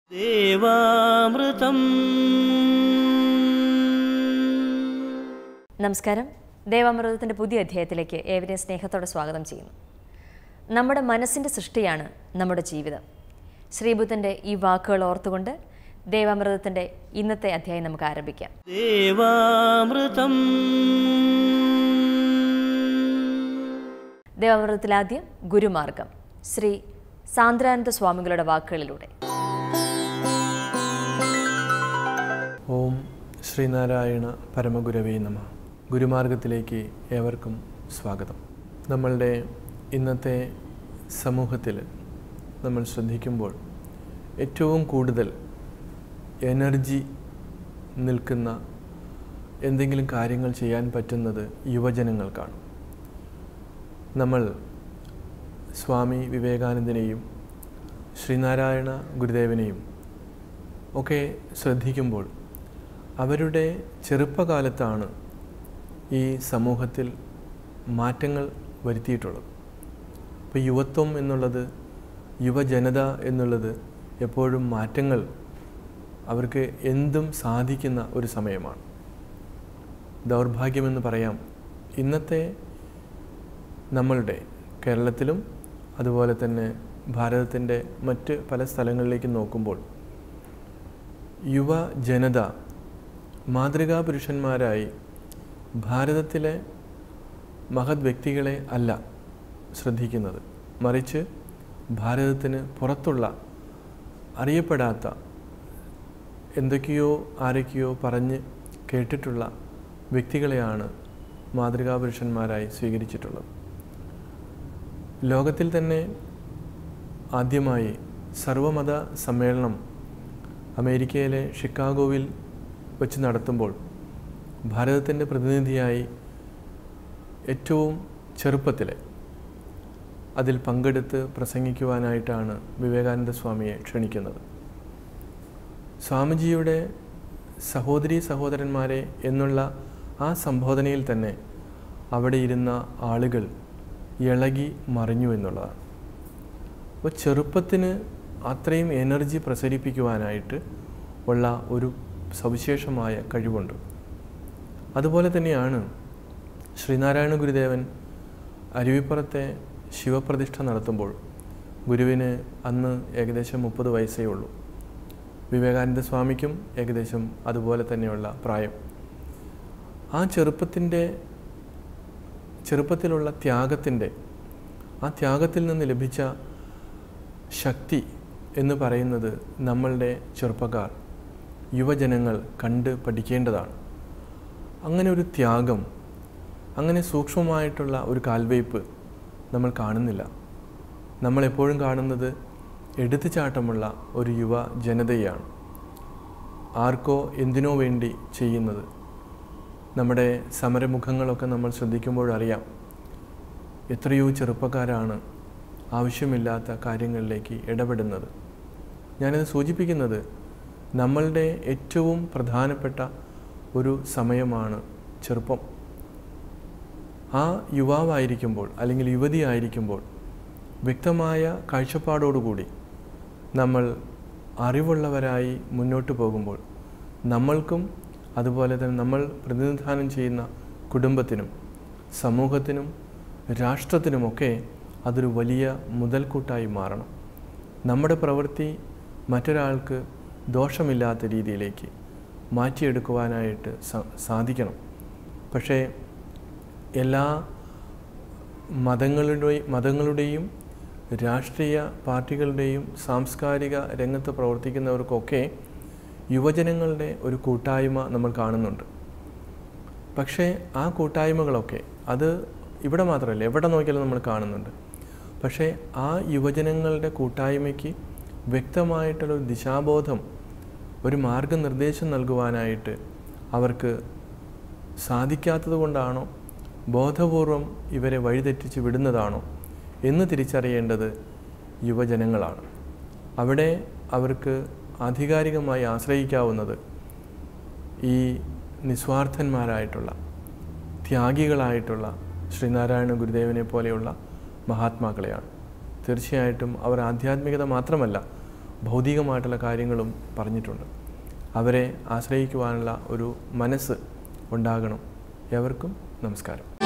ദേവാമൃതം നമസ്കാരം ദേവാമൃതത്തിൻ്റെ പുതിയ അധ്യായത്തിലേക്ക് ഏവരെയും സ്നേഹത്തോടെ സ്വാഗതം ചെയ്യുന്നു നമ്മുടെ മനസ്സിൻ്റെ സൃഷ്ടിയാണ് നമ്മുടെ ജീവിതം ശ്രീബുദ്ധൻ്റെ ഈ വാക്കുകൾ ഓർത്തുകൊണ്ട് ദേവാമൃതത്തിൻ്റെ ഇന്നത്തെ അധ്യായം നമുക്ക് ആരംഭിക്കാം ദേവാമൃതം ദേവാമൃതത്തിൽ ആദ്യം ഗുരുമാർഗം ശ്രീ സാന്ദ്രാനന്ദ സ്വാമികളുടെ വാക്കുകളിലൂടെ ഓം ശ്രീനാരായണ പരമഗുരവേ നമ ഗുരുമാർഗത്തിലേക്ക് ഏവർക്കും സ്വാഗതം നമ്മളുടെ ഇന്നത്തെ സമൂഹത്തിൽ നമ്മൾ ശ്രദ്ധിക്കുമ്പോൾ ഏറ്റവും കൂടുതൽ എനർജി നിൽക്കുന്ന എന്തെങ്കിലും കാര്യങ്ങൾ ചെയ്യാൻ പറ്റുന്നത് യുവജനങ്ങൾക്കാണ് നമ്മൾ സ്വാമി വിവേകാനന്ദനെയും ശ്രീനാരായണ ഗുരുദേവനെയും ഒക്കെ ശ്രദ്ധിക്കുമ്പോൾ അവരുടെ ചെറുപ്പകാലത്താണ് ഈ സമൂഹത്തിൽ മാറ്റങ്ങൾ വരുത്തിയിട്ടുള്ളത് ഇപ്പോൾ യുവത്വം എന്നുള്ളത് യുവജനത എന്നുള്ളത് എപ്പോഴും മാറ്റങ്ങൾ അവർക്ക് എന്തും സാധിക്കുന്ന ഒരു സമയമാണ് ദൗർഭാഗ്യമെന്ന് പറയാം ഇന്നത്തെ നമ്മളുടെ കേരളത്തിലും അതുപോലെ തന്നെ ഭാരതത്തിൻ്റെ മറ്റ് പല സ്ഥലങ്ങളിലേക്ക് നോക്കുമ്പോൾ യുവജനത മാതൃകാ പുരുഷന്മാരായി ഭാരതത്തിലെ മഹത് വ്യക്തികളെ അല്ല ശ്രദ്ധിക്കുന്നത് മറിച്ച് ഭാരതത്തിന് പുറത്തുള്ള അറിയപ്പെടാത്ത എന്തൊക്കെയോ ആരൊക്കെയോ പറഞ്ഞ് കേട്ടിട്ടുള്ള വ്യക്തികളെയാണ് മാതൃകാ പുരുഷന്മാരായി സ്വീകരിച്ചിട്ടുള്ളത് ലോകത്തിൽ തന്നെ ആദ്യമായി സർവമത സമ്മേളനം അമേരിക്കയിലെ ഷിക്കാഗോവിൽ വെച്ച് നടത്തുമ്പോൾ ഭാരതത്തിൻ്റെ പ്രതിനിധിയായി ഏറ്റവും ചെറുപ്പത്തിലെ അതിൽ പങ്കെടുത്ത് പ്രസംഗിക്കുവാനായിട്ടാണ് വിവേകാനന്ദ സ്വാമിയെ ക്ഷണിക്കുന്നത് സ്വാമിജിയുടെ സഹോദരി സഹോദരന്മാരെ എന്നുള്ള ആ സംബോധനയിൽ തന്നെ അവിടെ ഇരുന്ന ആളുകൾ ഇളകി മറിഞ്ഞു എന്നുള്ളതാണ് അപ്പോൾ ചെറുപ്പത്തിന് അത്രയും എനർജി പ്രസരിപ്പിക്കുവാനായിട്ട് ഉള്ള ഒരു സവിശേഷമായ കഴിവുണ്ട് അതുപോലെ തന്നെയാണ് ശ്രീനാരായണ ഗുരുദേവൻ അരുവിപ്പുറത്തെ ശിവപ്രതിഷ്ഠ നടത്തുമ്പോൾ ഗുരുവിന് അന്ന് ഏകദേശം മുപ്പത് വയസ്സേ ഉള്ളൂ വിവേകാനന്ദ സ്വാമിക്കും ഏകദേശം അതുപോലെ തന്നെയുള്ള പ്രായം ആ ചെറുപ്പത്തിൻ്റെ ചെറുപ്പത്തിലുള്ള ത്യാഗത്തിൻ്റെ ആ ത്യാഗത്തിൽ നിന്ന് ലഭിച്ച ശക്തി എന്ന് പറയുന്നത് നമ്മളുടെ ചെറുപ്പക്കാർ യുവജനങ്ങൾ കണ്ട് പഠിക്കേണ്ടതാണ് അങ്ങനെ ഒരു ത്യാഗം അങ്ങനെ സൂക്ഷ്മമായിട്ടുള്ള ഒരു കാൽവയ്പ് നമ്മൾ കാണുന്നില്ല നമ്മളെപ്പോഴും കാണുന്നത് എടുത്തുചാട്ടമുള്ള ഒരു യുവ ജനതയാണ് ആർക്കോ എന്തിനോ വേണ്ടി ചെയ്യുന്നത് നമ്മുടെ സമരമുഖങ്ങളൊക്കെ നമ്മൾ ശ്രദ്ധിക്കുമ്പോഴറിയാം എത്രയോ ചെറുപ്പക്കാരാണ് ആവശ്യമില്ലാത്ത കാര്യങ്ങളിലേക്ക് ഇടപെടുന്നത് ഞാനത് സൂചിപ്പിക്കുന്നത് നമ്മളുടെ ഏറ്റവും പ്രധാനപ്പെട്ട ഒരു സമയമാണ് ചെറുപ്പം ആ യുവാവായിരിക്കുമ്പോൾ അല്ലെങ്കിൽ യുവതിയായിരിക്കുമ്പോൾ വ്യക്തമായ കാഴ്ചപ്പാടോടുകൂടി നമ്മൾ അറിവുള്ളവരായി മുന്നോട്ട് പോകുമ്പോൾ നമ്മൾക്കും അതുപോലെ തന്നെ നമ്മൾ പ്രതിനിധാനം ചെയ്യുന്ന കുടുംബത്തിനും സമൂഹത്തിനും രാഷ്ട്രത്തിനുമൊക്കെ അതൊരു വലിയ മുതൽക്കൂട്ടായി മാറണം നമ്മുടെ പ്രവൃത്തി മറ്റൊരാൾക്ക് ദോഷമില്ലാത്ത രീതിയിലേക്ക് മാറ്റിയെടുക്കുവാനായിട്ട് സ സാധിക്കണം പക്ഷേ എല്ലാ മതങ്ങളുടെയും മതങ്ങളുടെയും രാഷ്ട്രീയ പാർട്ടികളുടെയും സാംസ്കാരിക രംഗത്ത് പ്രവർത്തിക്കുന്നവർക്കൊക്കെ യുവജനങ്ങളുടെ ഒരു കൂട്ടായ്മ നമ്മൾ കാണുന്നുണ്ട് പക്ഷേ ആ കൂട്ടായ്മകളൊക്കെ അത് ഇവിടെ മാത്രമല്ല എവിടെ നോക്കിയാലും നമ്മൾ കാണുന്നുണ്ട് പക്ഷേ ആ യുവജനങ്ങളുടെ കൂട്ടായ്മയ്ക്ക് വ്യക്തമായിട്ടുള്ളൊരു ദിശാബോധം ഒരു മാർഗനിർദ്ദേശം നൽകുവാനായിട്ട് അവർക്ക് സാധിക്കാത്തത് കൊണ്ടാണോ ബോധപൂർവം ഇവരെ വഴിതെറ്റിച്ച് വിടുന്നതാണോ എന്ന് തിരിച്ചറിയേണ്ടത് യുവജനങ്ങളാണ് അവിടെ അവർക്ക് ആധികാരികമായി ആശ്രയിക്കാവുന്നത് ഈ നിസ്വാർത്ഥന്മാരായിട്ടുള്ള ത്യാഗികളായിട്ടുള്ള ശ്രീനാരായണ ഗുരുദേവനെ പോലെയുള്ള മഹാത്മാക്കളെയാണ് തീർച്ചയായിട്ടും അവർ ആധ്യാത്മികത മാത്രമല്ല ഭൗതികമായിട്ടുള്ള കാര്യങ്ങളും പറഞ്ഞിട്ടുണ്ട് അവരെ ആശ്രയിക്കുവാനുള്ള ഒരു മനസ്സ് ഉണ്ടാകണം എവർക്കും നമസ്കാരം